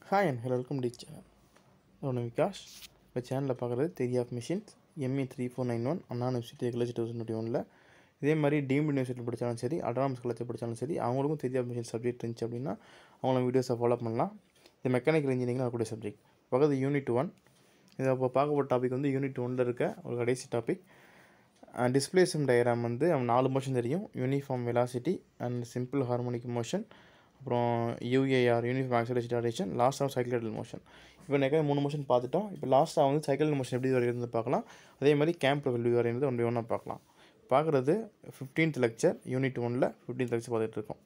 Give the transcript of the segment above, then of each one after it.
hi and hello welcome the channel ஒன்று விகாஷ் இப்போ சேனலில் பார்க்குறது theory of machines ME three four nine one Anna university regulation two twenty ஒனில் இதே மாதிரி டீம்டு யூனிவர்சிட்டி படித்தாலும் சரி அட்டானமஸ் காலேஜ் படித்தாலும் சரி அவங்களுக்கும் தெரி ஆஃப் மிஷின் சப்ஜெக்ட் இருந்துச்சு அப்படின்னா அவங்கள வீடியோஸை ஃபாலோ பண்ணலாம் இது மெக்கானிக்கல் இன்ஜினியரிங் வரக்கூடிய சப்ஜெக்ட் பக்கத்து யூனிட் ஒன் இதை இப்போ பார்க்கப்பட்ட டாபிக் வந்து யூனிட் ஒனில் இருக்க ஒரு கடைசி டாபிக் டிஸ்பிளேஸ்மெண்ட் டயராம் வந்து அவன் நாலு மோஷன் தெரியும் uniform velocity and simple harmonic motion அப்புறம் UAR uniform acceleration radiation last of cycle motion இப்போ நிறைய மூணு மோஷன் பார்த்துட்டோம் இப்போ லாஸ்ட்டாக வந்து சைக்கிள் மோஷன் எப்படி வரையிறது பார்க்கலாம் அதே மாதிரி கேம்ப் எப்படி வரையிறது ஒன் பை ஒன்னாக பார்க்கலாம் பார்க்குறது ஃபிஃப்டீன்த் லெக்சர் யூனிட் ஒனில் ஃபிஃப்டீன்த் லெக்சர் பார்த்துட்டு இருக்கோம்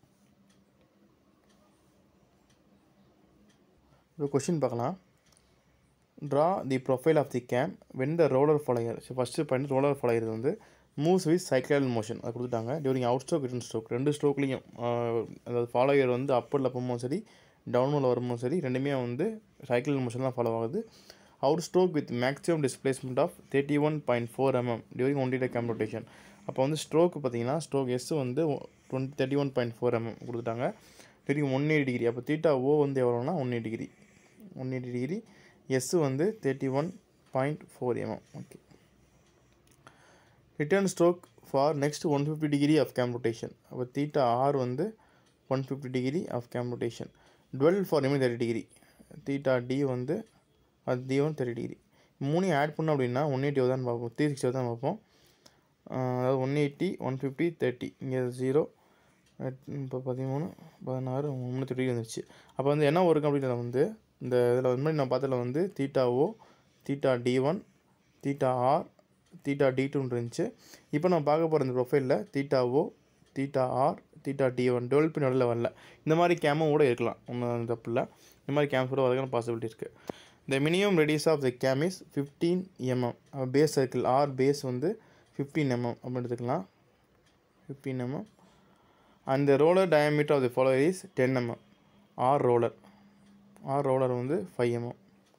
இப்போ கொஷின் பார்க்கலாம் draw the profile of the cam when the roller follower so first point roller follower வந்து மூவ்ஸ் வித் சைக்கிள் மோஷன் அது கொடுத்துட்டாங்க during out stroke return stroke ரெண்டு ஸ்ட்ரோக்லேயும் அதாவது ஃபாலோயர் வந்து அப்பரில் போகும்போது சரி டவுனில் வரும்போது சரி ரெண்டுமே வந்து சைக்கிள் மோஷன் தான் ஃபாலோ ஆகுது out stroke with maximum displacement of thirty one point four mm during one the cam rotation அப்போ வந்து ஸ்ட்ரோக் பார்த்தீங்கன்னா ஸ்ட்ரோக் எஸ் வந்து twenty thirty one point four mm கொடுத்துட்டாங்க டியூரிங் ஒன் எயிட்டி டிகிரி அப்போ theta O வந்து எவ்வளோனா one eighty degree one eighty degree is வந்து thirty one point four mm okay return stroke for next one fifty degree of cam rotation அப்போ theta R வந்து one fifty degree of cam rotation dwell for ME thirty degree theta D வந்து அது D one thirty degree மூணையும் add பண்ணோம் அப்படின்னா one eighty தான் பார்ப்போம் three sixty தான் பார்ப்போம் அதாவது one eighty one fifty thirty இங்கே ஜீரோ இப்போ பதிமூணு பதினாறு முந்நூற்றி டிகிரி வந்துருச்சு அப்போ வந்து என்ன ஒர்க் அப்படின்றத வந்து இந்த இதில் வந்து நான் பார்த்ததில் வந்து theta O theta D one theta R theta D டூன்னு இருந்துச்சு இப்போ நம்ம பார்க்க போகிற இந்த ப்ரொஃபைலில் theta O theta R theta D one dwell பின் நடுவில் வரல இந்த மாதிரி கேமும் கூட இருக்கலாம் ஒன்றும் தப்பு இல்லை இந்த மாதிரி கேம்ஸ் கூட வரதுக்கான பாசிபிலிட்டி இருக்குது the minimum radius of the cam is fifteen mm base circle R base வந்து ஃபிஃப்டீன் எம்எம் அப்படின்னு எடுத்துக்கலாம் fifteen mm and roller diameter of the follower is ten mm R roller R roller வந்து five mm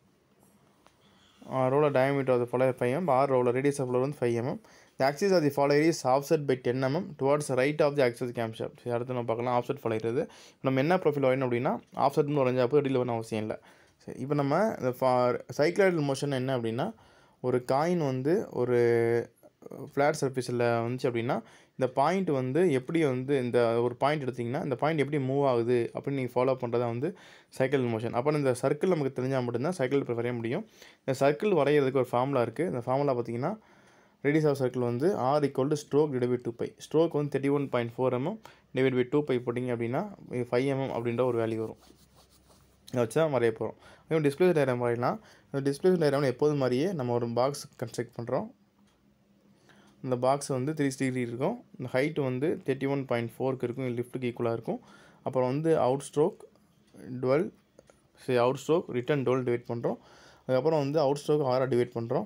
roller diameter of the follower five M R roller radius of follower வந்து five mm the axis of the follower is offset by ten mm towards right of the axis game shaft அடுத்து நம்ம பார்க்கலாம் offset ஃபாலோகிறது நம்ம என்ன profile வரையணும் அப்படின்னா ஆஃப்செட்னு வரைஞ்சா அப்போ ரெடியில் வரணும் அவசியம் இல்லை சரி இப்போ நம்ம இந்த ஃபா சைக்கிளாய்டல் மோஷன் என்ன அப்படின்னா ஒரு காயின் வந்து ஒரு ஃப்ளாட் சர்ஃபேஸில் வந்துச்சு அப்படின்னா இந்த பாயிண்ட் வந்து எப்படி வந்து இந்த ஒரு பாயிண்ட் எடுத்திங்கன்னா இந்த பாயிண்ட் எப்படி மூவ் ஆகுது அப்படின்னு நீங்கள் ஃபாலோ பண்ணுறதா வந்து சைக்கிள் மோஷன் அப்போ இந்த சர்க்கிள் நமக்கு தெரிஞ்சால் மட்டும்தான் சைக்கிள் வரைய முடியும் இந்த சர்க்கிள் வரைகிறதுக்கு ஒரு ஃபார்முலா இருக்குது இந்த ஃபார்முலா பார்த்தீங்கன்னா ரேடியஸ் ஆஃப் சர்க்கிள் வந்து R equal to stroke divide by two pi stroke வந்து thirty one point four mm divide by two pi போட்டிங்க அப்படின்னா ஃபைவ் எம்எம் அப்படின்ற ஒரு வேல்யூ வரும் இதை வச்சு தான் வரைய போகிறோம் அதே டிஸ்பிளே டயராம் வரையலாம் இந்த டிஸ்பிளே டயராம் எப்போதும் மாதிரியே நம்ம ஒரு பாக்ஸ் கன்ஸ்ட்ரக்ட் பண்ணுறோம் இந்த பாக்ஸ் வந்து த்ரீ டிகிரி இருக்கும் இந்த ஹைட்டு வந்து தேர்ட்டி ஒன் பாயிண்ட் ஃபோருக்கு இருக்கும் லிஃப்ட்டுக்கு ஈக்குவலாக இருக்கும் அப்புறம் வந்து அவுட் ஸ்ட்ரோக் டுவெல் சரி out stroke return dwell divide பண்ணுறோம் அதுக்கப்புறம் வந்து அவுட் ஸ்ட்ரோக் ஆறாக டிவைட் பண்ணுறோம்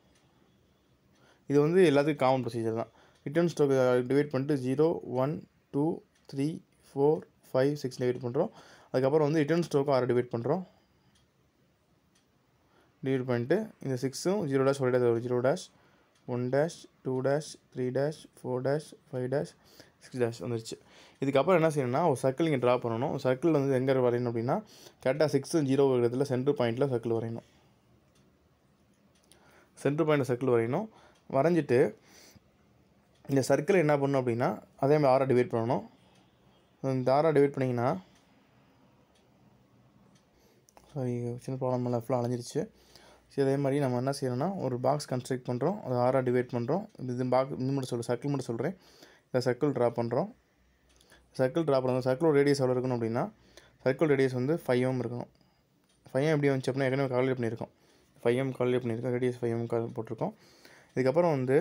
இது வந்து எல்லாத்துக்கும் காமன் ப்ரொசீஜர் தான் ரிட்டன் ஸ்ட்ரோக் டிவைட் பண்ணிட்டு zero one two three four five six divide பண்ணுறோம் அதுக்கப்புறம் வந்து ரிட்டன் ஸ்ட்ரோக்கும் ஆறு டிவைட் பண்ணுறோம் டிவைட் பண்ணிட்டு இந்த சிக்ஸும் ஜீரோ டேஷ் ஒரு dash zero dash one dash two dash three dash four dash five dash six dash வந்துருச்சு இதுக்கப்புறம் என்ன செய்யணும்னா ஒரு சர்க்கிள் இங்கே ட்ரா பண்ணணும் சர்க்கிள் வந்து எங்கே வரையணும் அப்படின்னா கரெக்டாக சிக்ஸு ஜீரோ இடத்துல சென்டர் பாயிண்ட்டில் சர்க்கிள் வரையணும் சென்டர் பாயிண்டில் சர்க்கிள் வரையணும் வரைஞ்சிட்டு இந்த சர்க்கிள் என்ன பண்ணணும் அப்படின்னா அதே மாதிரி ஆறாக டிவைட் பண்ணணும் இந்த ஆறாக டிவைட் பண்ணிங்கன்னா சாரி சின்ன ப்ராப்ளம் இல்லை ஃபுல்லாக அலைஞ்சிருச்சு சரி அதே மாதிரி நம்ம என்ன செய்யணும்னா ஒரு பாக்ஸ் கன்ஸ்ட்ரக்ட் பண்ணுறோம் அதை ஆறாக டிவைட் பண்ணுறோம் இது பாக்ஸ் இது மட்டும் சொல்கிறேன் சர்க்கிள் மட்டும் சொல்கிறேன் இந்த சர்க்கிள் ட்ரா பண்ணுறோம் சர்க்கிள் ட்ரா பண்ணுறோம் சர்க்கிள் ரேடியஸ் எவ்வளோ இருக்கணும் அப்படின்னா சர்க்கிள் ரேடியஸ் வந்து ஃபைவ் எம் இருக்கணும் ஃபைவ் எம் எப்படி வந்துச்சு அப்படின்னா ஏற்கனவே கால்குலேட் பண்ணியிருக்கோம் ஃபைவ் எம் கால்குலேட் பண்ணியிருக்கோம் ரேடியஸ் ஃபைவ் எம் கால் போட்டிருக்கோம் இதுக்கப்புறம் வந்து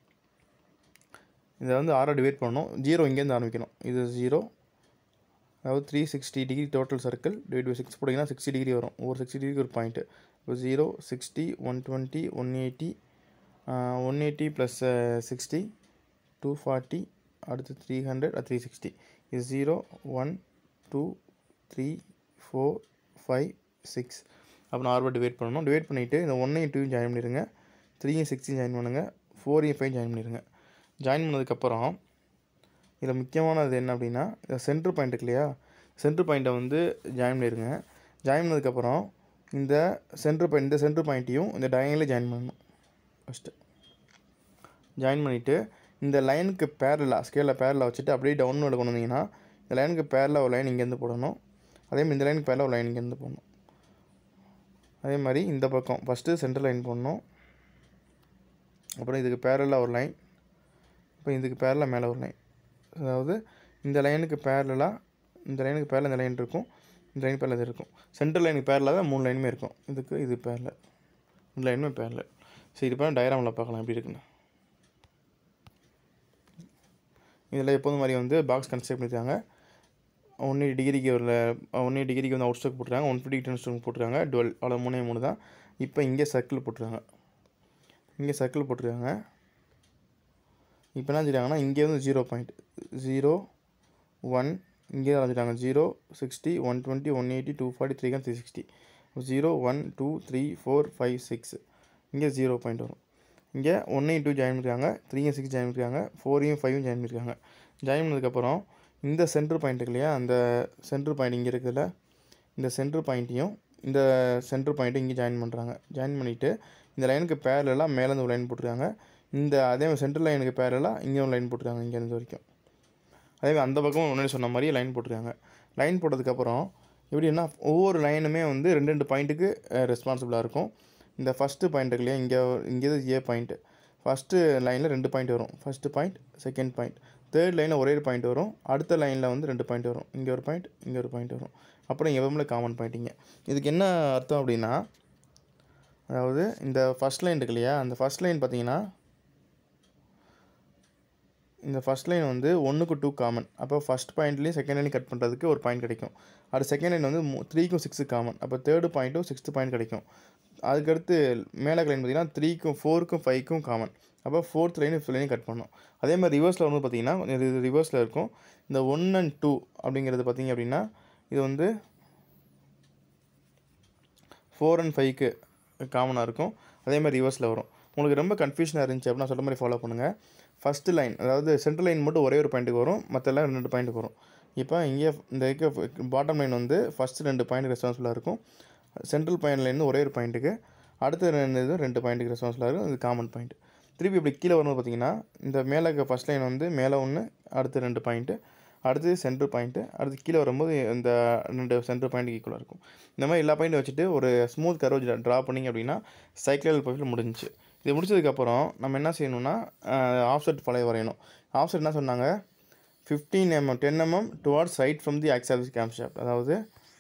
இதை வந்து ஆறாக டிவைட் பண்ணணும் ஜீரோ இங்கேருந்து ஆரம்பிக்கணும் இது ஜீரோ அதாவது three sixty degree total circle divide by six போட்டிங்கன்னா சிக்ஸ்டி டிகிரி வரும் ஒரு சிக்ஸ்டி டிகிரிக்கு ஒரு பாயிண்ட்டு இப்போ zero sixty one twenty one eighty one eighty plus sixty two forty அடுத்து த்ரீ ஹண்ட்ரட் த்ரீ சிக்ஸ்டி இது zero one two three four five six அப்போ normal divide பண்ணணும் டிவைட் பண்ணிவிட்டு இந்த ஒன்னையும் டூயும் ஜாயின் பண்ணிடுங்க த்ரீயும் சிக்ஸையும் ஜாயின் பண்ணுங்கள் ஃபோரையும் ஃபைவ் ஜாயின் பண்ணிடுங்க ஜாயின் பண்ணதுக்கப்புறம் இதில் முக்கியமானது என்ன அப்படின்னா இந்த சென்ட்ரு பாயிண்ட் இருக்கு இல்லையா சென்ட்ரு பாயிண்ட்டை வந்து ஜாயின் பண்ணிடுங்க ஜாயின் பண்ணதுக்கப்புறம் இந்த சென்டர் பாயிண்ட் இந்த சென்டர் பாயிண்ட்டையும் இந்த டயங்கலே ஜாயின் பண்ணணும் ஃபஸ்ட்டு ஜாயின் பண்ணிவிட்டு இந்த லைனுக்கு பேரலாக ஸ்கேலில் பேரலாக வச்சுட்டு அப்படியே டவுன்வர்டு கொண்டு வந்தீங்கன்னா இந்த லைனுக்கு பேரலாக ஒரு லைன் இங்கேருந்து போடணும் அதே மாதிரி இந்த லைனுக்கு பேரலாக ஒரு லைன் இங்கேருந்து போடணும் அதே மாதிரி இந்த பக்கம் ஃபஸ்ட்டு சென்டர் லைன் போடணும் அப்புறம் இதுக்கு பேரலாக ஒரு லைன் இப்போ இதுக்கு பேரலாக மேலே ஒரு லைன் அதாவது இந்த லைனுக்கு பேரலாக இந்த லைனுக்கு பேரலாக இந்த லைன் இருக்கும் இந்த லைன் பேரலாக இது இருக்கும் சென்டர் லைனுக்கு பேரலாக தான் மூணு லைனுமே இருக்கும் இதுக்கு இது பேரல இந்த லைனுமே பேரல சரி இது பண்ண டயராமில் பார்க்கலாம் எப்படி இருக்குன்னு இதில் எப்போதும் மாதிரி வந்து பாக்ஸ் கன்ஸ்ட்ரக்ட் பண்ணியிருக்காங்க ஒன் எயிட்டி டிகிரிக்கு ஒரு ஒன் எயிட்டி டிகிரிக்கு வந்து அவுட் ஸ்டோக் போட்டுருக்காங்க ஒன் ஃபிஃப்டி டென் ஸ்டோக் போட்டுருக்காங்க டுவெல் அவ்வளோ மூணே மூணு தான் இப்போ இங்கே சர்க்கிள் போட்டுருக்காங்க இங்கே சர்க்கிள் போட்டிருக்காங்க இப்போ என்ன செஞ்சிட்டாங்கன்னா இங்கே வந்து ஜீரோ பாயிண்ட் ஜீரோ ஒன் இங்கே தான் வச்சுட்டாங்க zero sixty one twenty one eighty two forty three three sixty zero one two three four five six இங்கே ஜீரோ பாயிண்ட் வரும் இங்கே ஒன்னையும் டூ ஜாயின் பண்ணிருக்காங்க த்ரீயும் சிக்ஸ் ஜாயின் பண்ணிருக்காங்க ஃபோரையும் ஃபைவும் ஜாயின் பண்ணிருக்காங்க ஜாயின் பண்ணதுக்கப்புறம் இந்த சென்டர் பாயிண்ட் இருக்கு இல்லையா அந்த சென்டர் பாயிண்ட் இங்கே இருக்குதுல்ல இந்த சென்டர் பாயிண்ட்டையும் இந்த சென்டர் பாயிண்ட்டும் இங்கே ஜாயின் பண்ணுறாங்க ஜாயின் பண்ணிவிட்டு இந்த லைனுக்கு பேரலாக மேலேருந்து ஒரு லைன் போட்டிருக்காங்க இந்த அதே சென்டர் லைனுக்கு பேரலாக இங்கே ஒரு லைன் போட்டிருக்காங்க இங்கேருந்து வரைக்கும் அதே மாதிரி அந்த பக்கம் முன்னாடி சொன்ன மாதிரி லைன் போட்டிருக்காங்க லைன் போட்டதுக்கப்புறம் எப்படின்னா ஒவ்வொரு லைனுமே வந்து ரெண்டு ரெண்டு பாயிண்ட்டுக்கு ரெஸ்பான்சிபிளாக இருக்கும் இந்த ஃபஸ்ட்டு பாயிண்ட் இருக்கு இல்லையா இங்கே இங்கே ஏ பாயிண்ட்டு ஃபஸ்ட்டு லைனில் ரெண்டு பாயிண்ட் வரும் first point second point third லைனில் ஒரே ஒரு பாயிண்ட் வரும் அடுத்த லைனில் வந்து ரெண்டு பாயிண்ட் வரும் இங்கே ஒரு பாயிண்ட் இங்கே ஒரு பாயிண்ட் வரும் அப்புறம் எவ்வளோ காமன் பாயிண்டிங்க இதுக்கு என்ன அர்த்தம் அப்படின்னா அதாவது இந்த ஃபஸ்ட் லைன் இருக்கு இல்லையா அந்த ஃபஸ்ட் லைன் பார்த்தீங்கன்னா இந்த ஃபஸ்ட் லைன் வந்து ஒன்றுக்கு டூ காமன் அப்போ ஃபஸ்ட் பாயிண்ட்லேயும் செகண்ட் லைன் கட் பண்ணுறதுக்கு ஒரு பாயிண்ட் கிடைக்கும் அது செகண்ட் லைன் வந்து த்ரீக்கும் சிக்ஸு காமன் அப்போ தேர்டு பாயிண்ட்டும் சிக்ஸ்த்து பாயிண்ட் கிடைக்கும் அதுக்கடுத்து மேலே லைன் பார்த்தீங்கன்னா த்ரீக்கும் ஃபோருக்கும் ஃபைவ்க்கும் காமன் அப்போ ஃபோர்த் லைன் ஃபிஃப்த் லைனையும் கட் பண்ணணும் அதே மாதிரி ரிவர்ஸில் வந்து பார்த்தீங்கன்னா இது ரிவர்ஸில் இருக்கும் இந்த ஒன் அண்ட் டூ அப்படிங்கிறது பார்த்தீங்க அப்படின்னா இது வந்து ஃபோர் அண்ட் ஃபைவ்க்கு காமனாக இருக்கும் அதே மாதிரி ரிவர்ஸில் வரும் உங்களுக்கு ரொம்ப கன்ஃபியூஷனாக இருந்துச்சு அப்படின்னா சொல்ல மாதிரி ஃபாலோ பண்ணுங்கள் ஃபஸ்ட்டு லைன் அதாவது சென்ட்ரல் லைன் மட்டும் ஒரே ஒரு பாயிண்ட்டுக்கு வரும் மற்ற எல்லாம் ரெண்டு ரெண்டு பாயிண்ட்டுக்கு வரும் இப்போ இங்கே இந்த இருக்க பாட்டம் லைன் வந்து ஃபஸ்ட்டு ரெண்டு பாயிண்ட் ரெஸ்பான்சிபிளாக இருக்கும் சென்ட்ரல் பாயிண்ட் லைன் ஒரே ஒரு பாயிண்ட்டுக்கு அடுத்த ரெண்டு இது ரெண்டு பாயிண்ட்டுக்கு ரெஸ்பான்சிபிளாக இருக்கும் இது காமன் பாயிண்ட் திருப்பி இப்படி கீழே வரும்போது பார்த்தீங்கன்னா இந்த மேலே இருக்க ஃபஸ்ட் லைன் வந்து மேலே ஒன்று அடுத்து ரெண்டு பாயிண்ட்டு அடுத்து சென்டர் பாயிண்ட்டு அடுத்து கீழே வரும்போது இந்த ரெண்டு சென்டர் பாயிண்ட் ஈக்குவலாக இருக்கும் இந்த மாதிரி எல்லா பாயிண்ட்டும் வச்சுட்டு ஒரு ஸ்மூத் கர்வ் ட்ரா பண்ணிங்க அப்படின்னா சைக்கிள் ப்ரொஃபைல் முடிஞ்சிச்சு இது முடிச்சதுக்கப்புறம் நம்ம என்ன செய்யணும்னா ஆஃப்செட் ஃபலை வரையணும் ஆஃப்செட் என்ன சொன்னாங்க fifteen mm ten mm towards right from the axis of cam shaft அதாவது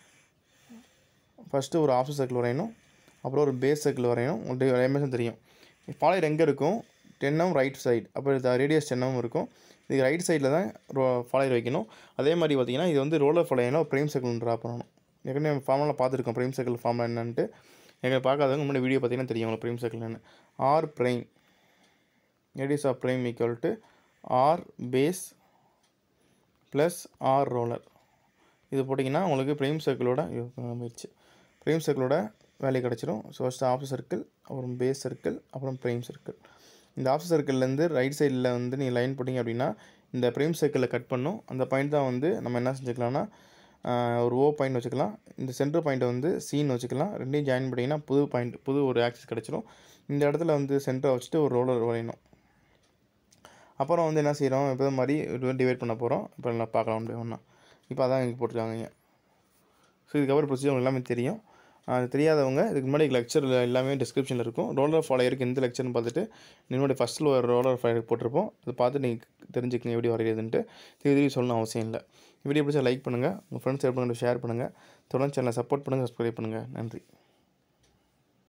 ஃபஸ்ட்டு ஒரு ஆஃப்செட் சர்க்கிள் வரையணும் அப்புறம் ஒரு பேஸ் சர்க்கிள் வரையணும் உங்களுக்கு எம்எஸ்என் தெரியும் ஃபாலோயர் எங்கே இருக்கும் டென்னம் ரைட் சைடு அப்புறம் ரேடியஸ் டென்னம் இருக்கும் இதுக்கு ரைட் சைடில் தான் ரோ ஃபாலோயர் வைக்கணும் அதே மாதிரி பார்த்தீங்கன்னா இது வந்து ரோலர் ஃபாலோயர்னா ப்ரைம் சர்க்கிள் ட்ரா பண்ணணும் ஏற்கனவே ஃபார்மெலாம் பார்த்துருக்கோம் ப்ரைம் சர்க்கிள் ஃபார்ம்லாம் என்னன்ட்டு எங்களை பார்க்காதவங்க முன்னாடி வீடியோ பார்த்தீங்கன்னா தெரியும் உங்களுக்கு ப்ரைம் சர்க்கிள் என்ன R prime radius of prime equal to R base plus R roller இது போட்டிங்கன்னா உங்களுக்கு ப்ரைம் சர்க்கிளோட போயிடுச்சு ப்ரைம் சர்க்கிளோட வேல்யூ கிடச்சிரும் ஸோ ஃபஸ்ட்டு ஆஃப் சர்க்கிள் அப்புறம் பேஸ் சர்க்கிள் அப்புறம் ப்ரைம் சர்க்கிள் இந்த ஆஃப் சர்க்கிள்லேருந்து ரைட் சைடில் வந்து நீங்கள் லைன் போட்டிங்க அப்படின்னா இந்த ப்ரைம் சர்க்கிளில் கட் பண்ணும் அந்த பாயிண்ட் தான் வந்து நம்ம என்ன செஞ்சுக்கலாம்னா ஒரு ஓ பாயிண்ட் வச்சுக்கலாம் இந்த சென்டர் பாயிண்ட்டை வந்து சீன் வச்சுக்கலாம் ரெண்டையும் ஜாயின் பண்ணிங்கன்னா புது பாயிண்ட் புது ஒரு ஆக்சிஸ் கிடச்சிரும் இந்த இடத்துல வந்து சென்டரை வச்சுட்டு ஒரு ரோலர் வரையணும் அப்புறம் வந்து என்ன செய்கிறோம் இப்போ மாதிரி டிவைட் பண்ண போகிறோம் இப்போ நல்லா பார்க்கலாம் அப்படியே ஒன்றா இப்போ அதான் இங்கே போட்டிருக்காங்க ஸோ இதுக்கப்புறம் ப்ரொசீஜர் எல்லாமே தெரியும் அது தெரியாதவங்க இதுக்கு முன்னாடி லெக்சர் எல்லாமே டிஸ்கிரிப்ஷனில் இருக்கும் ரோலர் ஃபாலோயருக்கு எந்த லெக்சர்னு பார்த்துட்டு என்னுடைய ஃபஸ்ட்டில் ஒரு ரோலர் ஃபாலோயர் போட்டிருப்போம் அதை பார்த்து நீங்கள் தெரிஞ்சுக்கங்க எப்படி வரைகிறதுன்ட்டு திருப்பி திருப்பி சொல்லணும் அவசியம் இல்லை வீடியோ பிடிச்சா லைக் பண்ணுங்கள் உங்கள் ஃப்ரெண்ட்ஸ் எப்படி ஷேர் பண்ணுங்கள் தொடர்ந்து சேனலை சப்போர்ட் பண்ணுங்கள் சப்ஸ்கிரைப் பண்ணுங்கள் நன்றி